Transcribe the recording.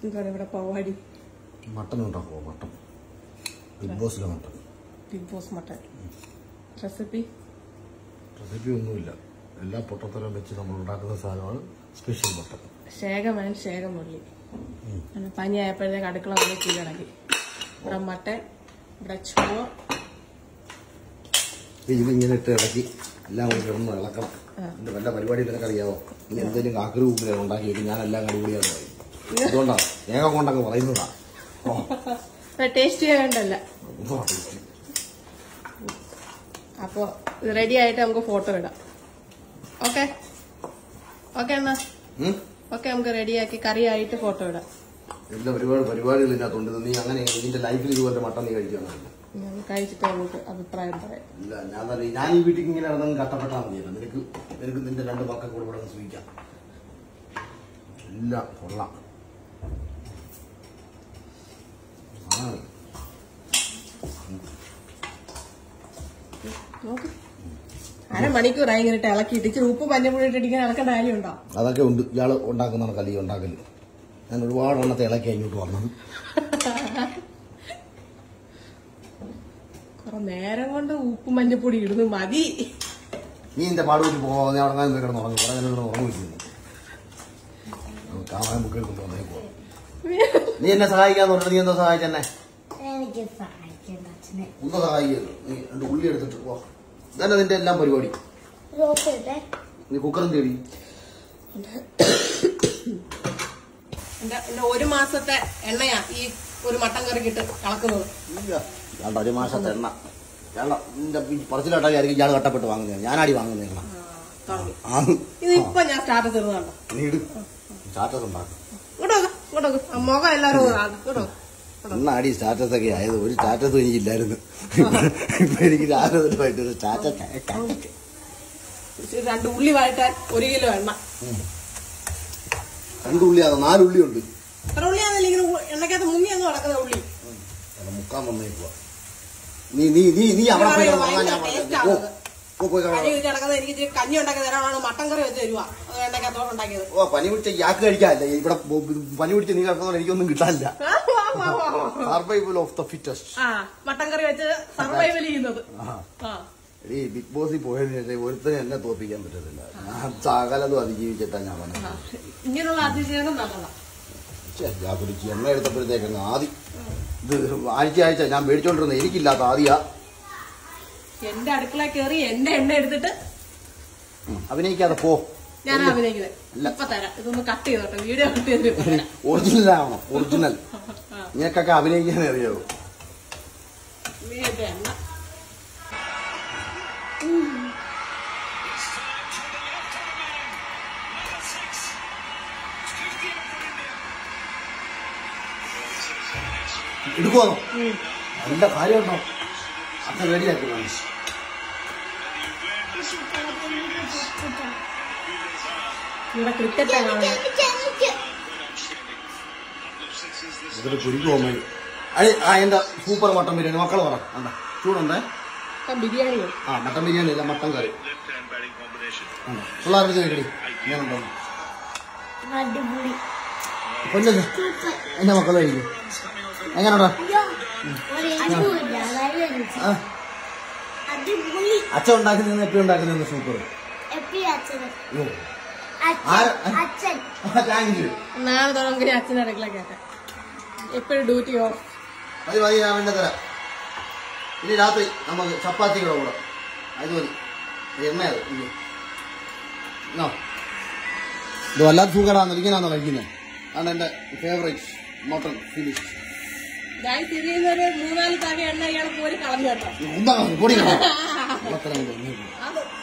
എന്താണ് ഇവിടെ പരിപാടി മട്ടൻ ഉണ്ടാക്കുമോ മട്ടൻ ബിഗ് ബോസിലെ mutton Bigg Boss mutton recipe recipe ഒന്നുമില്ല എല്ലാ പൊട്ടത്തരം വെച്ച് നമ്മൾ ഉണ്ടാക്കുന്ന സാധനമാണ് സ്പെഷ്യൽ മട്ടൻ ശേഖമൻ ശേഖമുള്ളി പനിയായപ്പോഴത്തേക്ക് അടുക്കള പോലെ കീഴടക്കി ഇവിടെ മട്ടൻ ഇവിടെ ചോറ് ഇതിങ്ങനെ ഇട്ട് ഇളക്കി എല്ലാം കൂടി കിടന്ന് ഇളക്കണം എന്റെ വല്ല പരിപാടി നിനക്ക് അറിയാവോ ഇനി എന്തെങ്കിലും കാക്കറി ഉപ്പിലാണ് ഉണ്ടാക്കിയിട്ട് ഞാൻ എല്ലാം അടിപൊളിയാന്ന് പറയും അതുകൊണ്ടാണ് സ്നേഹം കൊണ്ടങ്ങ് പറയുന്നതാ ഓ, ടേസ്റ്റ് ചെയ്യേണ്ടല്ല എന്തുവാ taste. അപ്പോൾ റെഡി ആയിട്ട് നമുക്ക് ഫോട്ടോ ഇടാം ഓക്കെ ഓക്കെ എന്നാ ഉം? ഓക്കെ നമുക്ക് റെഡിയാക്കി കറി ആയിട്ട് ഫോട്ടോ ഇടാം എല്ലാ ഒരുപാട് പരിപാടികൾ ഇതിനകത്തുണ്ട് ഇത് നീ അങ്ങനെ നിന്റെ ലൈഫിൽ ഇതുപോലെ മട്ടൻ നീ കഴിക്കാറില്ല ഞാൻ കഴിച്ചിട്ട് നമുക്ക് അഭിപ്രായം പറയാം ഇല്ല ഞാൻ പറയും ഞാൻ ഈ വീട്ടിൽ ഇങ്ങനെ നടന്നു കട്ടപ്പെട്ടാൽ മതിയല്ലോ നിനക്ക് നിനക്ക് നിന്റെ രണ്ട് മക്കൾ കൂടെ ഇവിടെ സൂചിക്കാം ഇല്ല കൊള്ളാം ആ, നോക്ക് അരമണിക്കൂറായി ഇങ്ങനെ ഇട്ട് ഇളക്കി ഇട്ടിച്ച് ഉപ്പ് മഞ്ഞപ്പൊടി ഇട്ടിട്ട് ഇങ്ങനെ ഇളക്കേണ്ട കാര്യമുണ്ടോ അതൊക്കെ ഉണ്ട് ഇയാള് ഉണ്ടാക്കുന്നതാണ് കലി ഉണ്ടാക്കല് ഞാൻ ഒരുപാട് എണ്ണത്തെ ഇളക്കി ഇങ്ങോട്ട് വന്നത് കുറെ നേരം കൊണ്ട് ഉപ്പ് മഞ്ഞപ്പൊടി ഇടുന്നു മതി നീ എന്റെ പാട് വെച്ച് പോകാൻ നീ അവിടെ നിന്ന് കിടന്ന് ഉറങ്ങും കുറെ നേരം ഉറങ്ങിക്കുന്നു കാണാൻ ബുക്കിൽ കൊണ്ടുവന്നേ പോവാം നീ എന്നെ സഹായിക്കാന്ന് പറഞ്ഞിട്ട് നീ എന്താ സഹായിച്ചെന്നെ എനിക്ക് സഹായിക്കണ്ട അച്ഛനെ ഒന്ന് സഹായിക്കുന്നു നീ രണ്ട് ഉള്ളി എടുത്തിട്ട് പോ ഇതന്നെ നിന്റെ എല്ലാം പരിപാടി റോപ്പ് ഇട്ടേ നീ കുക്കറും തേടി എന്റെ എന്റെ ഒരു മാസത്തെ എണ്ണയാ ഈ ഒരു മട്ടൻ കറിക്ക് ഇട്ട് കളക്കുന്നത് ഇയാളുടെ ഒരു മാസത്തെ എണ്ണ ഇയാളുടെ നിന്റെ ഈ പറച്ചിലോട്ടായിരിക്കും ഇയാൾ കട്ടപ്പെട്ട് വാങ്ങുന്നത് ഞാനാടി വാങ്ങുന്നത് എണ്ണ തുടങ്ങി ആ ഇത് ഇപ്പൊ ഞാൻ സ്റ്റാറ്റസ് ഇടുന്നുണ്ടോ നീ ഇട് സ്റ്റാറ്റസ് ഉണ്ടാക്കും ഇങ്ങോട്ട് നോക്ക്, ഇങ്ങോട്ട് നോക്ക്. ആ മുഖം എല്ലാരും ഒന്ന് കാണും. ഇങ്ങോട്ട് നോക്ക്. എന്നാടി സ്റ്റാറ്റസ് ഒക്കെ ആയത് ഒരു സ്റ്റാറ്റസും എനിക്കില്ലായിരുന്നു ഇപ്പൊ എനിക്ക് രാവിലെ ഒരു സ്റ്റാറ്റസ് ഇച്ചിരി രണ്ട് ഉള്ളി വഴറ്റാൻ ഒരു കിലോ എണ്ണ രണ്ട് ഉള്ളിയാണ് നാലുള്ളി ഉണ്ട് എത്ര ഉള്ളിയാന്നല്ലേ ഇങ്ങനെ ഉ- എണ്ണക്കകത്ത് മുങ്ങി അങ്ങ് നടക്കുന്ന ഉള്ളി അത് മുക്കാൻ വന്നേക്കുവാ നീ നീ നീ നീ അവിടെ പോയി കിടന്ന് ഉറങ്ങാൻ ഞാൻ ഭയങ്കര പറഞ്ഞത്. taste ഓ, ആണത്. ഓ, പോയി കിടന്ന് കഞ്ഞി വെച്ച് കിടക്കുന്നത് എനിക്ക് ഇച്ചിരി കഞ്ഞി ഉണ്ടാക്കി തരാനാണ് മട്ടൻ കറി വെച്ച് തരുവാ അത് എണ്ണക്കകത്ത് ഉണ്ടാക്കിയത് ഓ പനി പിടിച്ച യാക്ക് കഴിക്കാനില്ല ഇവിടെ ബോ- പനി പിടിച്ച് നീ കിടക്കുന്നതുകൊണ്ട് എനിക്കൊന്നും കിട്ടാനില്ല ആ, വാ, വാ, വാ, വാ. സർവൈവൽ ഓഫ് ദ ഫിറ്റസ്റ്റ് ആ മട്ടൻ കറി വെച്ച് സർവൈവൽ ചെയ്യുന്നത് ആ ഈ ബിഗ് ബോസിൽ പോയതിനു ശേഷം ഒരുത്തനെ എന്നെ തോപ്പിക്കാൻ പറ്റത്തില്ല ഞാൻ സകലതും അതിജീവിച്ചിട്ടാ ഞാൻ വന്നത് ഇങ്ങനെയുള്ള അതിശയം നല്ലതാ ഛെ, ഞാൻ പിടിച്ച് എണ്ണ എടുത്തപ്പോഴത്തേക്ക് ആദ്യം ഇത് ആഴ്ച ആഴ്ച ഞാൻ മേടിച്ചോണ്ടിരുന്നത് എനിക്കില്ലാത്ത ആദ്യ എന്റെ അടുക്കള കയറി എന്റെ എണ്ണ എടുത്തിട്ട് അഭിനയിക്കാതെ പോ ഞാൻ അഭിനയിക്കുന്നത് ഇപ്പൊ തരാം ഇതൊന്ന് കട്ട് ചെയ്തോട്ടെ വീഡിയോ കട്ട് ചെയ്തിട്ട് ഇപ്പൊ തരാം. ഒറിജിനൽ ആവണം ഒറിജിനൽ ആ, നിനക്കൊക്കെ അഭിനയിക്കാനേ അറിയാവൂ വീഡിയോയുടെ എണ്ണ എടുക്കുവാണോ നല്ല കാര്യമുണ്ടോ അത്ര റെഡിയാക്കി ഇവിടെ ക്രിക്കറ്റ് കാണുന്നത് ഇതൊരു കുരിക്കുമോ അടി ആ എന്റെ സൂപ്പർ മട്ടൻ ബിരിയാണി മക്കള് പറ എന്താ ചൂടുണ്ടേ ഇപ്പൊ ബിരിയാണിയോ ആ മട്ടൻ ബിരിയാണി അല്ല മട്ടൻ കറി പിള്ളേരുടെ ചോദിക്കടി ഞാനുണ്ടോ അടിപൊളി കൊല്ലല്ലേ എന്റെ മക്കളെ കഴിക്കും എങ്ങനെയുണ്ടോ ഒരു എരിവുമില്ല നല്ല രുചി ആ അടിപൊളി അച്ഛൻ ഉണ്ടാക്കുന്നതെന്ന് എപ്പോഴും ഉണ്ടാക്കുന്നതെന്ന് സൂപ്പർ എപ്പോഴും അച്ഛന് ഓ അച്ഛൻ അച്ഛൻ താങ്ക് യു നാളെ തുടങ്ങി അച്ഛൻ അടുക്കള കേട്ടെ എപ്പോഴും ഡ്യൂട്ടി ഓഫ് മതി മതി ഞാൻ വേണ്ട തരാം ഇനി രാത്രി നമുക്ക് ചപ്പാത്തിയുടെ കൂടെ അത് മതി എണ്ണയത് എന്നോ ഇത് വല്ലാത്ത സൂക്കടാന്ന് ഇങ്ങനെയാണോ കഴിക്കുന്നത് അതാണ് എന്റെ ഫേവറേറ്റ് മട്ടൺ ഫിനിഷ് ഞാൻ തിരിയുന്നൊരു മൂന്നാല് തവണ എണ്ണ ഇയാൾ പോയി കളഞ്ഞു കേട്ടോ എന്താ പൊടി അത്